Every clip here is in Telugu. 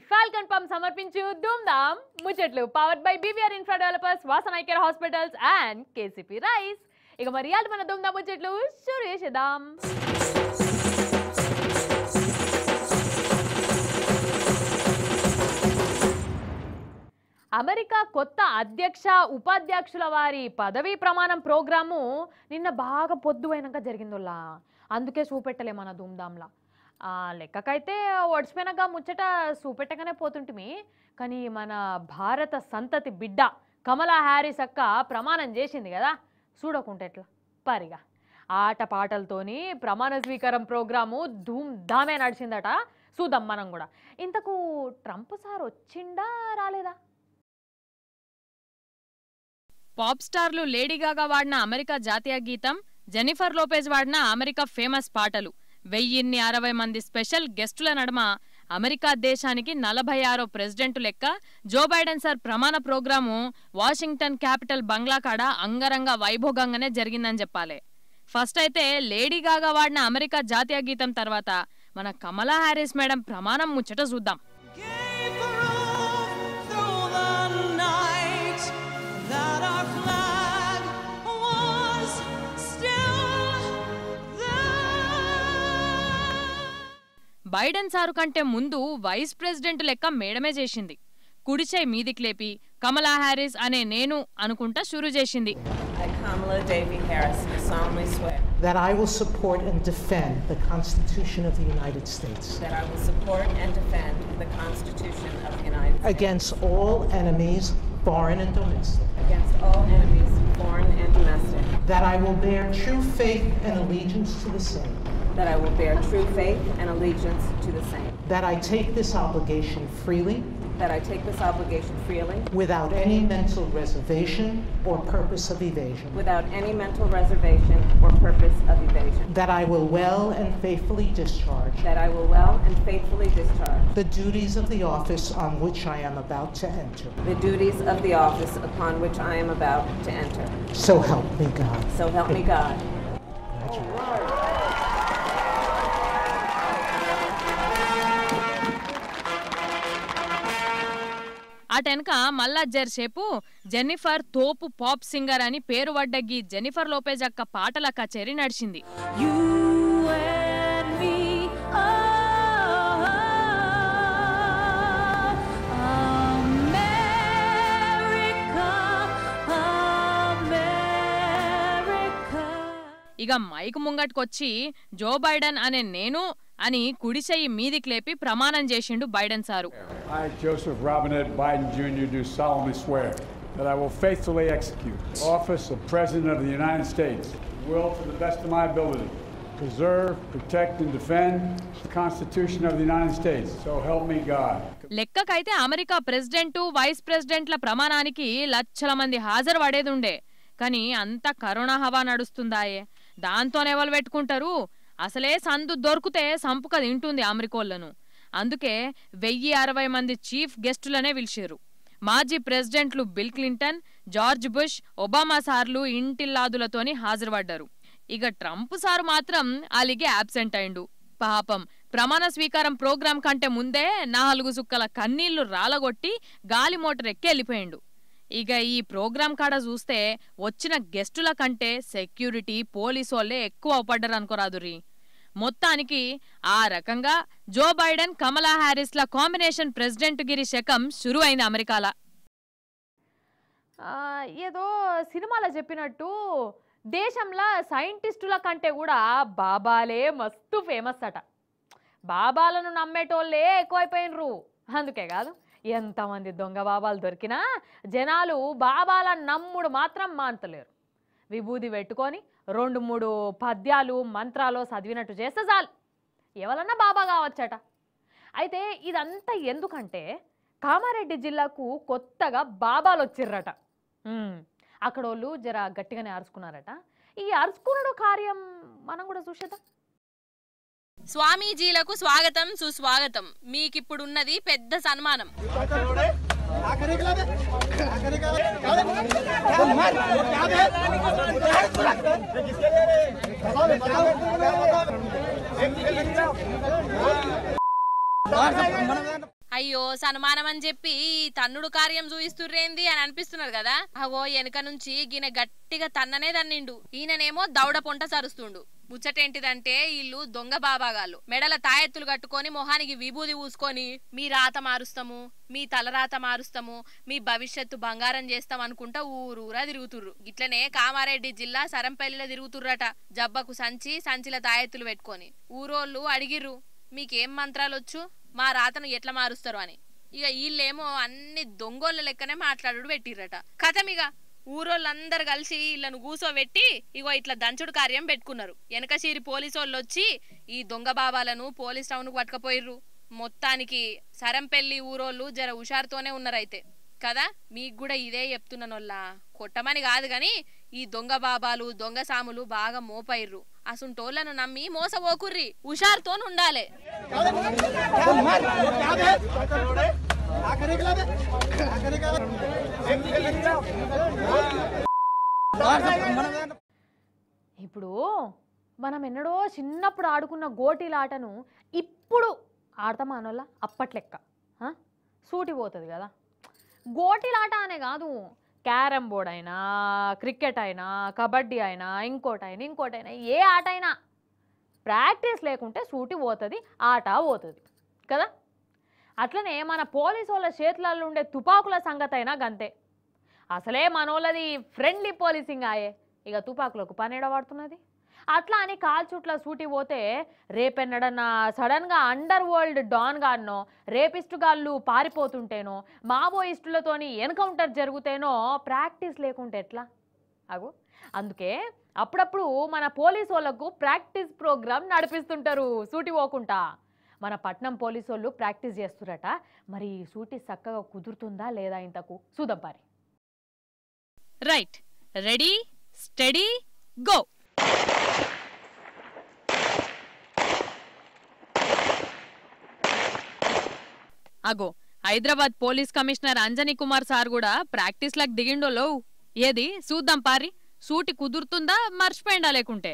ఫాల్కన్ పంప్ సమర్పించు ధూమ్ ధామ్ ముచ్చట్లు powered by BVR infra developers Vasan eye care hospitals and KCP rice ఇక మరి ఇవాళ మన ధూమ్ ధామ్ ముచ్చట్లు షురు చేసేద్దాం అమెరికా కొత్త అధ్యక్ష ఉపాధ్యక్షుల వారి పదవీ ప్రమాణం ప్రోగ్రాము నిన్న బాగా పొద్దుపోయినాక జరిగిందోలా అందుకే చూపెట్టలే మన ధూమ్ధామ్లా ఆ లెక్కకైతే ఒడిచిపోయినాక ముచ్చట చూపెట్టగానే పోతుంటిమి కానీ మన భారత సంతతి బిడ్డ కమలా హ్యారిస్ అక్క ప్రమాణం చేసింది కదా చూడకుంటే ఎట్లా పరిగా ఆట పాటలతోని ప్రమాణ స్వీకారం ప్రోగ్రాము ధూమ్ ధామే నడిచిందట చూద్దాం మనం కూడా ఇంతకు ట్రంప్ సార్ వచ్చిండా రాలేదా పాప్ స్టార్లు లేడీ గాగా వాడిన అమెరికా జాతీయ గీతం జెనిఫర్ లోపేజ్ వాడిన అమెరికా ఫేమస్ పాటలు వెయ్యిన్ని అరవై మంది స్పెషల్ గెస్టుల నడుమ అమెరికా దేశానికి నలభై ఆరో ప్రెసిడెంట్ లెక్క జో బైడెన్ సార్ ప్రమాణ ప్రోగ్రాము వాషింగ్టన్ క్యాపిటల్ బంగ్లా కాడ అంగరంగ వైభోగంగానే జరిగిందని చెప్పాలి ఫస్ట్ అయితే లేడీ గాగా వాడిన అమెరికా జాతీయ గీతం తర్వాత మన కమలా హ్యారిస్ మేడం ప్రమాణం ముచ్చట చూద్దాం Gave her all through the night that our flag was still there. Biden sir కంటే ముందు వైస్ ప్రెసిడెంట్ లెక్క మేడమే చేసింది కుడిచై మీదికి లేపి కమలా హ్యారిస్ అనే నేను అనుకుంటా షురు చేసింది I, Kamala Davy Harris, do solemnly swear That I will support and defend the Constitution of the United States that I will support and defend the Constitution of the United States against all enemies, foreign and domestic. against all enemies, foreign and domestic, That I will bear true faith and allegiance to the same. that I will bear true faith and allegiance to the same, That I take this obligation freely, that I take this obligation freely without any mental reservation or purpose of evasion. without any mental reservation or purpose of evasion, That I will well and faithfully discharge that I will well and faithfully discharge the duties of the office on which I am about to enter. the duties of the office upon which I am about to enter. So help me God. So help me God. అటెనక మళ్ళా జర్సేపు జెన్నిఫర్ తోపు పాప్ సింగర్ అని పేరు పడ్డగి జెన్నిఫర్ లోపేజ్ అక్క పాటల కచేరీ నడిచింది You and me, oh, America, America. ఇక మైక్ ముంగట్కొచ్చి జో బైడెన్ అనే నేను అని కుడిచెయ్యి మీదికి లేపి ప్రమాణం చేసిండు Biden sir I, Joseph Robinette Biden Jr., do solemnly swear that I will faithfully execute the office of President of the United States, will to the best of my ability preserve, protect, and defend the Constitution of the United States. So help me God. లెక్కకైతే అమెరికా ప్రెసిడెంట్ వైస్ ప్రెసిడెంట్ల ప్రమాణానికి లక్షల మంది హాజరు పడేదుండే కానీ అంత కరోనా హవా నడుస్తుందాయే దాంతోనే ఎవరు పెట్టుకుంటారు అసలే సందు దొరికితే సంపుక తింటుంది అమెరికోళ్లను అందుకే వెయ్యి అరవై మంది చీఫ్ గెస్టులనే పిలిచారు మాజీ ప్రెసిడెంట్లు Bill Clinton George Bush Obama సార్లు ఇంటిల్లాదులతోని హాజరుపడ్డారు ఇక ట్రంప్ సారు మాత్రం అలిగే అబ్సెంట్ అయిండు పాపం ప్రమాణ స్వీకారం ప్రోగ్రాం కంటే ముందే నాలుగు సుక్కల కన్నీళ్లు రాలగొట్టి గాలి మోటార్ ఎక్కి వెళ్ళిపోయిండు ఇక ఈ ప్రోగ్రాం కాడ చూస్తే వచ్చిన గెస్టుల కంటే సెక్యూరిటీ పోలీసోళ్లే ఎక్కువ అవపడ్డారు అనుకోరాదురి మొత్తానికి ఆ రకంగా జో బైడెన్ కమలా హ్యారిస్ల కాంబినేషన్ ప్రెసిడెంట్ గిరి శకం షురు అయింది అమెరికాల ఆ, ఏదో సినిమాలో చెప్పినట్టు దేశంలో సైంటిస్టుల కంటే కూడా బాబాలే మస్తు ఫేమస్ అట బాబాలను నమ్మేటోళ్ళే ఎక్కువైపోయినరు అందుకే కాదు ఎంతమంది దొంగ బాబాలు దొరికినా జనాలు బాబాలను నమ్ముడు మాత్రం మానతలేరు విభూది పెట్టుకొని రెండు మూడు పద్యాలు మంత్రాలు చదివినట్టు చేస్తే చాలు ఎవరన్నా బాబా కావచ్చట అయితే ఇదంతా ఎందుకంటే కామారెడ్డి జిల్లాకు కొత్తగా బాబాలు వచ్చిర్రట ఉమ్, అక్కడ వాళ్ళు జర గట్టిగానే అరుచుకున్నారట ఈ అరుచుకున్నాడు కార్యం మనం కూడా చూసేద్దాం స్వామీజీలకు స్వాగతం సుస్వాగతం మీకిప్పుడున్నది పెద్ద సన్మానం అయ్యో సన్మానం అని చెప్పి ఈ తన్నుడు కార్యం చూయిస్తుర్రేంది అని అనిపిస్తున్నారు కదా అగో వెనక నుంచి ఈయన గట్టిగా తన్ననే తన్నిండు ఈయననేమో దౌడ పొంట సరుస్తుండు ముచ్చటేంటిదంటే వీళ్ళు దొంగ బాబాగాళ్ళు మెడల తాయెత్తులు కట్టుకొని మొహానికి విభూది పూసుకొని మీ రాత మారుస్తాము మీ తలరాత మారుస్తాము మీ భవిష్యత్తు బంగారం చేస్తాం అనుకుంటా ఊరూరా తిరుగుతుర్రు ఇట్లనే కామారెడ్డి జిల్లా సరంపల్లిలో తిరుగుతుర్రట జబ్బకు సంచి సంచిల తాయెత్తులు పెట్టుకొని ఊరోళ్ళు అడిగిర్రు మీకేం మంత్రాలు వచ్చు మా రాతను ఎట్లా మారుస్తారు అని ఇక వీళ్ళేమో అన్ని దొంగోళ్ళ లెక్కనే మాట్లాడు పెట్టిర్రట కథమిగ ఊరోళ్ళందరు కలిసి వీళ్ళను కూసోబెట్టి ఇగో ఇట్లా దంచుడు కార్యం పెట్టుకున్నారు వెనకశీరి పోలీసు వాళ్ళు వచ్చి ఈ దొంగ బాబాలను పోలీస్ టౌన్కు పట్టుకపోయిర్రు మొత్తానికి సరంపెల్లి ఊరోళ్ళు జర హుషారుతోనే ఉన్నారైతే కదా మీకు కూడా ఇదే చెప్తున్నానోళ్ళా కొట్టమని కాదు గాని ఈ దొంగ బాబాలు దొంగ సాములు బాగా మోపైర్రు అసుంటోళ్లను నమ్మి మోసపోకుర్రి హుషారుతో ఉండాలి ఇప్పుడు మనం ఎన్నడో చిన్నప్పుడు ఆడుకున్న గోటీలాటను ఇప్పుడు ఆడతామా అనోళ్ళ అప్పట్లెక్క ఆ? సూటి పోతుంది కదా గోటీలాట అనే కాదు క్యారమ్ బోర్డ్ అయినా క్రికెట్ అయినా కబడ్డీ అయినా ఇంకోటైనా ఇంకోటైనా ఏ ఆట అయినా ప్రాక్టీస్ లేకుంటే సూటి పోతుంది ఆట పోతుంది కదా అట్లనే మన పోలీసు వాళ్ళ చేతులలో ఉండే తుపాకుల సంగతి అయినా గంతే అసలే మనోళ్ళది ఫ్రెండ్లీ పోలీసింగ్ ఆయే ఇక తుపాకులకు పని పడుతున్నది అట్లా అని కాల్చుట్ల సూటి పోతే రేపెన్నడన్నా సడన్గా అండర్ వరల్డ్ డాన్ గాన్నో రేపిస్టు గాళ్ళు పారిపోతుంటేనో మావోయిస్టులతోని ఎన్కౌంటర్ జరుగుతేనో ప్రాక్టీస్ లేకుంటే ఎట్లా అగు అందుకే అప్పుడప్పుడు మన పోలీసు వాళ్ళకు ప్రాక్టీస్ ప్రోగ్రామ్ నడిపిస్తుంటారు సూటి పోకుండా మన పట్నం పోలీసు వాళ్ళు ప్రాక్టీస్ చేస్తురట మరి ఈ సూటి చక్కగా కుదురుతుందా లేదా ఇంతకు చూద్దాం పారి రైట్ రెడీ స్టడీ గో అగో Hyderabad police commissioner Anjani Kumar sir కూడా ప్రాక్టీస్ లకు దిగిండోలో ఏది చూద్దాం పారి సూటి కుదురుతుందా మర్చిపోయిండా లేకుంటే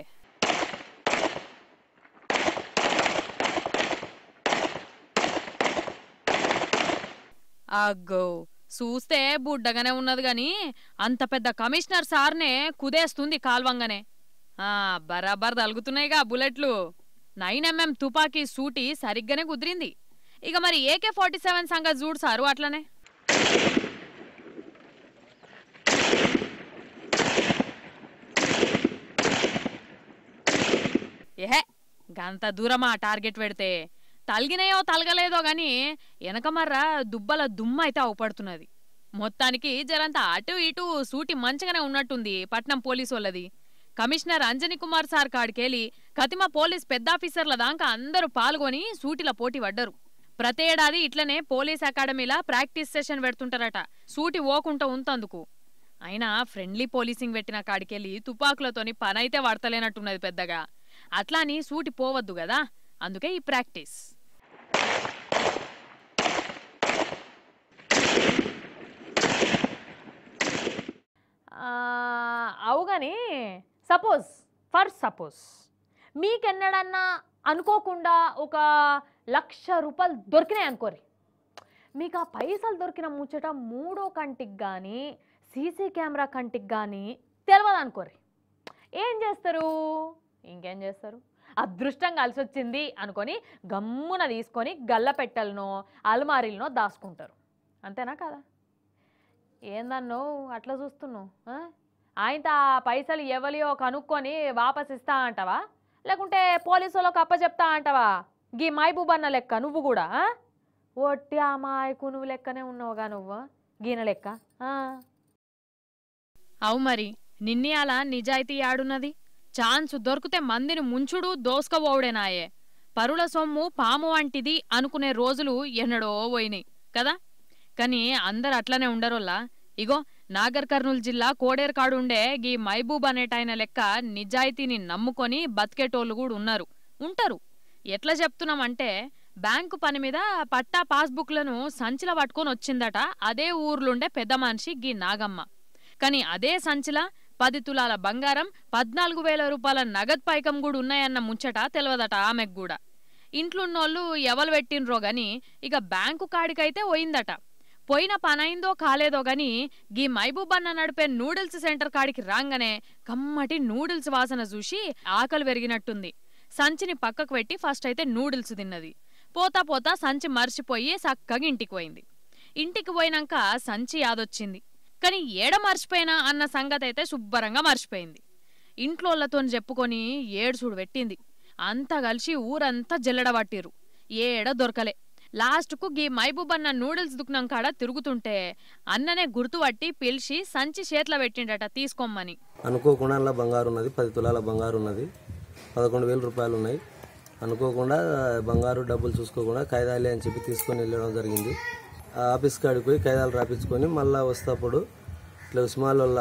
అగ్గో చూస్తే బుడ్డగానే ఉన్నది గాని అంత పెద్ద కమిషనర్ సార్నే కుదేస్తుంది కాల్వంగానే ఆ బరాబర్ తలుగుతున్నాయిగా బుల్లెట్లు నైన్ ఎంఎం తుపాకీ సూటి సరిగ్గానే కుదిరింది ఇక మరి ఏకే ఫార్టీ సెవెన్ సంగతి చూడు సారు అట్లనే ఏహే గంత దూరమా టార్గెట్ పెడితే తలిగినాయో తలగలేదో గాని వెనకమర్ర దుబ్బల దుమ్మ అయితే అవుపడుతున్నది మొత్తానికి జరంత అటు ఇటు సూటి మంచిగానే ఉన్నట్టుంది పట్నం పోలీసు వాళ్ళది కమిషనర్ అంజనీ కుమార్ సార్ కాడికెళ్ళి కతిమ పోలీస్ పెద్ద ఆఫీసర్ల దాకా అందరూ పాల్గొని సూటిల పోటీ పడ్డరు ప్రతి ఏడాది ఇట్లనే పోలీస్ అకాడమీలా ప్రాక్టీస్ సెషన్ పెడుతుంటారట సూటి ఓకుంటా ఉంతందుకు అయినా ఫ్రెండ్లీ పోలీసింగ్ పెట్టిన కాడికెళ్ళి తుపాకులతోని పనైతే పడతలేనట్టున్నది పెద్దగా అట్లా అని సూటి పోవద్దు కదా అందుకే ఈ ప్రాక్టీస్ ఆ, అవు కానీ సపోజ్ ఫర్ సపోజ్ మీకెన్నడన్నా అనుకోకుండా ఒక లక్ష రూపాయలు దొరికినాయి అనుకోరి మీకు ఆ పైసలు దొరికిన ముచ్చట మూడో కంటికి కానీ సీసీ కెమెరా కంటికి కానీ తెలియదు అనుకోరి ఏం చేస్తారు ఇంకేం చేస్తారు అదృష్టం కలిసి వచ్చింది అనుకొని గమ్మున తీసుకొని గల్ల పెట్టెలనో అల్మారీలనో దాచుకుంటారు అంతేనా కదా ఏందన్నో అట్లా చూస్తున్నావు ఆ? ఆయనతో ఆ పైసలు ఎవలియో కనుక్కొని వాపస్ ఇస్తా అంటావా లేకుంటే పోలీసు వాళ్ళకి అప్పచెప్తా అంటావా గీ మైబూబ్ అన్న లెక్క నువ్వు కూడా ఆ? ఒట్టి ఆ మాయకు నువ్వు లెక్కనే ఉన్నావుగా నువ్వు గీన లెక్క ఆ. అవు మరి నిన్ని అలా నిజాయితీ ఆడున్నది ఛాన్స్ దొరికితే మందిని ముంచుడు దోసుకపోవుడేనాయే పరుల సొమ్ము పాము వంటిది అనుకునే రోజులు ఎన్నడో పోయినాయి కదా కానీ అందరు అట్లనే ఉండరోల్లా ఇగో నాగర్ కర్నూలు జిల్లా కోడేరుకాడు ఉండే గీ మైబూబ్ అనేటాయన లెక్క నిజాయితీని నమ్ముకొని బతికేటోళ్ళు కూడా ఉన్నారు ఉంటారు ఎట్లా చెప్తున్నామంటే బ్యాంకు పని మీద పట్టా పాస్బుక్లను సంచిల పట్టుకొని వచ్చిందట అదే ఊర్లుండే పెద్ద మనిషి గీ నాగమ్మ కానీ అదే సంచిల పది తులాల బంగారం పద్నాలుగు వేల రూపాయల నగద్ పైకం కూడా ఉన్నాయన్న ముచ్చట తెలియదట ఆమెకు కూడా ఇంట్లున్నోళ్ళు ఎవరు పెట్టినరో గాని ఇక బ్యాంకు కాడికైతే పోయిందట పోయిన పనైందో కాలేదో గాని గీ మహబూబ్ అన్న నడిపే నూడిల్స్ సెంటర్ కాడికి రాగానే కమ్మటి నూడిల్స్ వాసన చూసి ఆకలి పెరిగినట్టుంది సంచిని పక్కకు పెట్టి ఫస్ట్ అయితే నూడిల్స్ తిన్నది పోతా పోతా సంచి మర్చిపోయి చక్కగా ఇంటికి పోయింది ఇంటికి పోయినాక సంచి యాదొచ్చింది కానీ ఏడ మర్చిపోయినా అన్న సంగతి అయితే శుభ్రంగా మర్చిపోయింది ఇంట్లోళ్ళతో చెప్పుకొని ఏడుచుడు పెట్టింది అంతా కలిసి ఊరంతా జల్లడబట్టిరు ఏడ దొరకలే లాస్ట్కు గీ మహబూబ్ అన్న నూడిల్స్ దుకాణం కాడ తిరుగుతుంటే అన్ననే గుర్తుపట్టి పిలిచి సంచి చేతిలో పెట్టిండట తీసుకోమ్మని అనుకోకుండా అందులో బంగారు ఉన్నది పది తులాల బంగారు ఉన్నది పదకొండు వేల రూపాయలు ఉన్నాయి అనుకోకుండా బంగారు డబ్బులు చూసుకోకుండా కాయిదాలే అని చెప్పి తీసుకొని వెళ్ళడం జరిగింది ఆ ఆఫీస్ కాడికి పోయి కాయిదాలు రాపించుకొని మళ్ళీ వస్తేప్పుడు ఇట్లా ఉస్మాల్ వాళ్ళ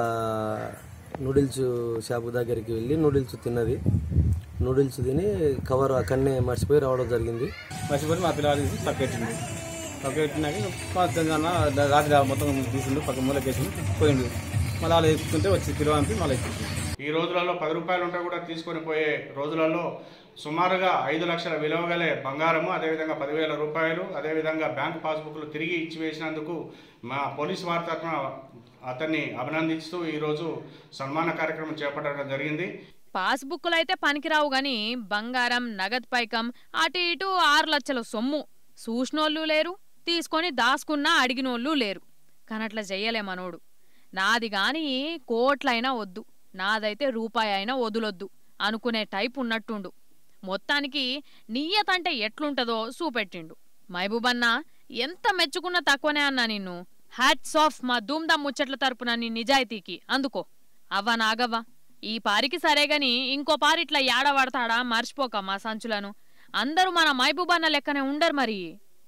నూడిల్స్ షాపు దగ్గరికి వెళ్ళి నూడిల్స్ తిన్నది నూడిల్స్ తిని కవర్ అక్కడనే మర్చిపోయి రావడం జరిగింది మర్చిపోయి మా పిల్లలు తీసి పక్కెట్టింది పక్కెట్టినాక మా తెలంగాణ రాత్రి మొత్తం తీసిండు పక్క మూలకేసి పోయిండు మళ్ళీ వాళ్ళు ఎక్కుతుంటే వచ్చి పిలవంపి మళ్ళీ ఎక్కింది ఈ రోజులలో పది రూపాయలు ఉంటే కూడా తీసుకొని పోయే రోజులలో సుమారుగా ఐదు లక్షల విలువ గలే బంగారము అదేవిధంగా పదివేల రూపాయలు అదేవిధంగా బ్యాంక్ పాస్బుక్లు తిరిగి ఇచ్చివేసినందుకు మా పోలీస్ వారి తరఫున అతన్ని అభినందిస్తూ ఈరోజు సన్మాన కార్యక్రమం చేపట్టడం జరిగింది పాస్బుక్లు అయితే పనికిరావు గాని బంగారం నగదు పైకం అటు ఇటు ఆరు లక్షల సొమ్ము చూసినోళ్ళు లేరు తీసుకొని దాసుకున్నా అడిగినోళ్ళు లేరు కనట్లా చెయ్యలే మనోడు నాది గాని కోట్లైనా వద్దు నాదైతే రూపాయి అయినా వదులొద్దు అనుకునే టైప్ ఉన్నట్టుండు మొత్తానికి నియ్యత అంటే ఎట్లుంటదో చూపెట్టిండు మహబూబన్న ఎంత మెచ్చుకున్నా తక్కువనే అన్నా నిన్ను హ్యాట్స్ ఆఫ్ మా ధూమ్ధామ్ ముచ్చట్ల తరపున నీ నిజాయితీకి అందుకో అవ్వ నాగవ్వ ఈ పారికి సరేగాని ఇంకో పారి ఇట్లా ఏడబడతాడా మర్చిపోక మా సంచులను అందరూ మన మహబూబన్న లెక్కనే ఉండరు మరి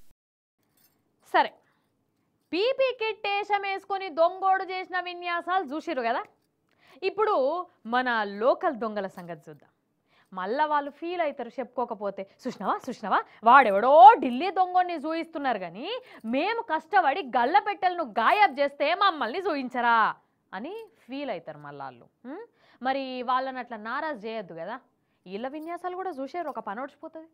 సరే పీపీ కిట్ వేషం వేసుకొని దొంగోడు చేసిన విన్యాసాలు చూసిరు కదా ఇప్పుడు మన లోకల్ దొంగల సంగతి చూద్దాం మళ్ళా వాళ్ళు ఫీల్ అవుతారు చెప్పుకోకపోతే సుష్ణవా సుష్ణవా వాడెవడో ఢిల్లీ దొంగని చూయిస్తున్నారు కానీ మేము కష్టపడి గల్ల పెట్టెలను గాయబ్ చేస్తే మమ్మల్ని చూయించరా అని ఫీల్ అవుతారు మళ్ళా వాళ్ళు ఉం? మరి వాళ్ళని అట్లా నారాజ్ చేయొద్దు కదా వీళ్ళ విన్యాసాలు కూడా చూసారు ఒక పని వచ్చిపోతుంది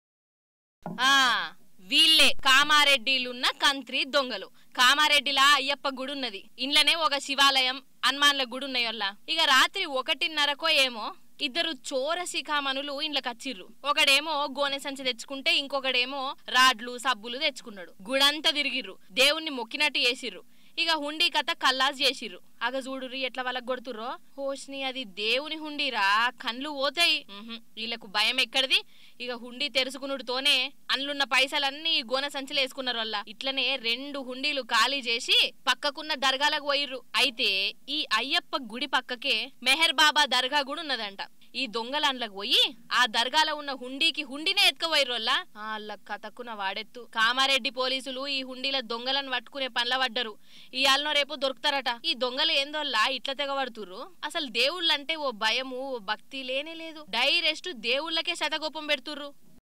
ఆ వీళ్ళే కామారెడ్డిలున్న కంత్రి దొంగలు కామారెడ్డిలా అయ్యప్ప గుడి ఉన్నది ఇంట్లోనే ఒక శివాలయం హనుమాన్ల గుడి ఉన్నాయల్లా ఇక రాత్రి ఒకటిన్నరకో ఏమో ఇద్దరు చోర శిఖామణులు ఇంట్లోకి వచ్చిర్రు ఒకడేమో గోనె సంచి తెచ్చుకుంటే ఇంకొకడేమో రాడ్లు సబ్బులు తెచ్చుకున్నాడు గుడంతా తిరిగిర్రు దేవుణ్ణి మొక్కినట్టు చేసిర్రు ఇక హుండీ కథ కల్లాస్ చేసిర్రు అగ చూడుర్రి ఎట్లా వాళ్ళకి కొడుతుర్రో హోష్ని అది దేవుని హుండీరా కండ్లు పోతాయి ఉహుం, వీళ్ళకు భయం ఎక్కడిది ఇక హుండీ తెరుచుకునుడుతోనే అందులున్న పైసలన్నీ ఈ గోనె సంచులు వేసుకున్నారు వల్ల ఇట్లనే రెండు హుండీలు ఖాళీ చేసి పక్కకున్న దర్గాలకు పోయిర్రు అయితే ఈ అయ్యప్ప గుడి పక్కకే మెహర్ బాబా దర్గా కూడా ఉన్నదంట ఈ దొంగలండ్లకు పోయి ఆ దర్గాలో ఉన్న హుండీకి హుండీనే ఎత్తుకుపోయిర్రోల్ల వాళ్ళ కథకున వాడెత్తు కామారెడ్డి పోలీసులు ఈ హుండీల దొంగలను పట్టుకునే పనుల పడ్డరు ఈ ఆళ్ళనో రేపు దొరుకుతారట ఈ దొంగలు ఏందోల్లా ఇట్లా తెగబడుతుర్రు అసలు దేవుళ్ళంటే ఓ భయము ఓ భక్తి లేనే లేదు డైరెస్ట్ దేవుళ్ళకే శతగోపం పెడుతుర్రు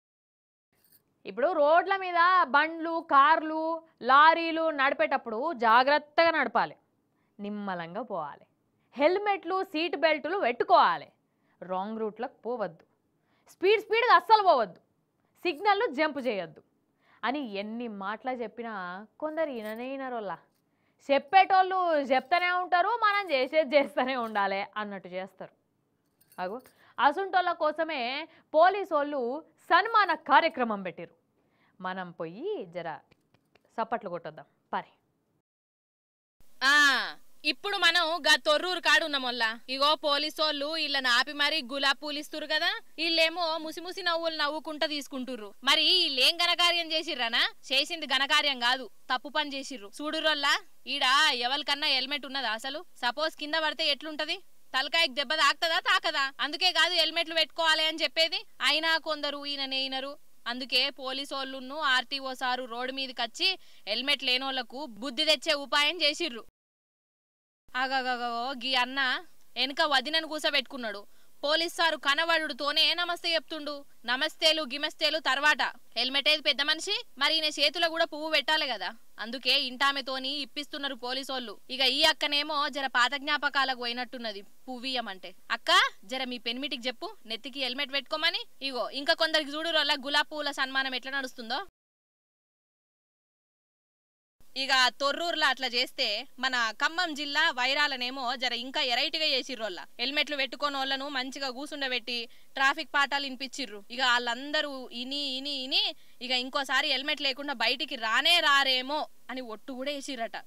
ఇప్పుడు రోడ్ల మీద బండ్లు కార్లు లారీలు నడిపేటప్పుడు జాగ్రత్తగా నడపాలి నిమ్మలంగా పోవాలి హెల్మెట్లు సీట్ బెల్టులు పెట్టుకోవాలి రాంగ్ రూట్లకు పోవద్దు స్పీడ్ స్పీడ్గా అస్సలు పోవద్దు సిగ్నల్లు జంప్ చేయొద్దు అని ఎన్ని మాటలు చెప్పినా కొందరు ఇననే ఇనరోల్లా చెప్పేటోళ్ళు చెప్తూనే ఉంటారు మనం చేసేది చేస్తూనే ఉండాలి అన్నట్టు చేస్తారు అగు అసుంటోళ్ళ కోసమే పోలీసు వాళ్ళు సన్మాన కార్యక్రమం పెట్టిరు మనం పోయి జర సప్పట్లు కొట్టొద్దాం పరి ఆ ఇప్పుడు మనం గా తొర్రూరు కాడున్నామొల్లా ఇగో పోలీసోళ్ళు వీళ్ళని ఆపి మరి గులాబ్ పూలిస్తురు కదా వీళ్ళేమో ముసిముసి నవ్వులు నవ్వుకుంటా తీసుకుంటుర్రు మరి వీళ్ళేం ఘనకార్యం చేసిర్రనా చేసింది ఘనకార్యం కాదు తప్పు పని చేసిర్రు చూడురోల్లా ఈడ ఎవరికన్నా హెల్మెట్ ఉన్నదా అసలు సపోజ్ కింద పడితే ఎట్లుంటది తలకాయకి దెబ్బ తాకుతుందా తాకదా అందుకే కాదు హెల్మెట్లు పెట్టుకోవాలి అని చెప్పేది అయినా కొందరు ఈయన నేయినరు అందుకే పోలీసోళ్ళును ఆర్టీఓ సారు రోడ్డు మీదకి వచ్చి హెల్మెట్ లేనోళ్లకు బుద్ధి తెచ్చే ఉపాయం చేసిర్రు ఆగాగో గీ అన్న వెనక వదినను కూసబెట్టుకున్నాడు పోలీస్ సారు కనబడుతోనే నమస్తే చెప్తుండు నమస్తేలు గిమస్తేలు తర్వాత హెల్మెట్ ఏది పెద్ద మనిషి మరి ఈయన చేతిలో కూడా పువ్వు పెట్టాలి కదా అందుకే ఇంటామెతోని ఇప్పిస్తున్నారు పోలీసోళ్ళు ఇక ఈ అక్కనేమో జర పాత జ్ఞాపకాలకు పోయినట్టున్నది పువ్వియమంటే అక్క జర మీ పెనిమిటికి చెప్పు నెత్తికి హెల్మెట్ పెట్టుకోమని ఇగో ఇంకా కొందరికి చూడు వల్ల గులాబ్ పువ్వుల సన్మానం ఎట్లా నడుస్తుందో ఇక తొర్రూరులో అట్లా చేస్తే మన ఖమ్మం జిల్లా వైరాలనేమో జర ఇంకా ఎరైట్గా చేసిర్రోళ్ళ హెల్మెట్లు పెట్టుకొని వాళ్ళను మంచిగా కూసుండబెట్టి ట్రాఫిక్ పాఠాలు వినిపించిర్రు ఇక వాళ్ళందరూ ఇని ఇని ఇని ఇక ఇంకోసారి హెల్మెట్ లేకుండా బయటికి రానే రారేమో అని ఒట్టు కూడా వేసిర్రట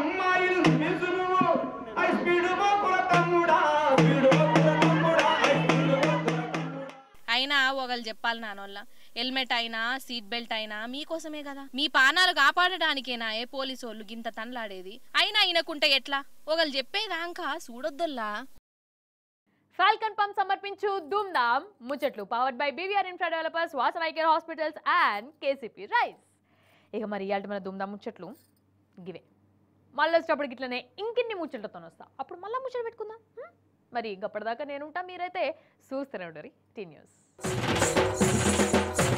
అయినా ఒకళ్ళు చెప్పాలి నానోళ్ళ హెల్మెట్ అయినా సీట్ బెల్ట్ అయినా మీకోసమే కదా మీ పానాలు కాపాడడానికేనా ఏ పోలీసు వాళ్ళు గింత తనలాడేది అయినా అయినకుంటే ఎట్లా ఒకళ్ళు చెప్పేదాకా చూడొద్దల్లా ఫాల్కన్ పంప్ సమర్పించు ధూమ్ ధామ్ ముచ్చట్లు powered by BVR infra developers వాసవై care hospitals and KCP rice ఇక మరి ఇవాళ మన ధూమ్ ధామ్ ముచ్చట్లు గివే మళ్ళీ వచ్చేటప్పటికి ఇట్లనే ఇంకిన్ని ముచ్చట్లతో వస్తా అప్పుడు మళ్ళీ ముచ్చట్లు పెట్టుకుందాం హ్మ్? మరి గప్పటిదాకా నేనుంటా మీరైతే చూస్తూనే ఉండరు టీ న్యూస్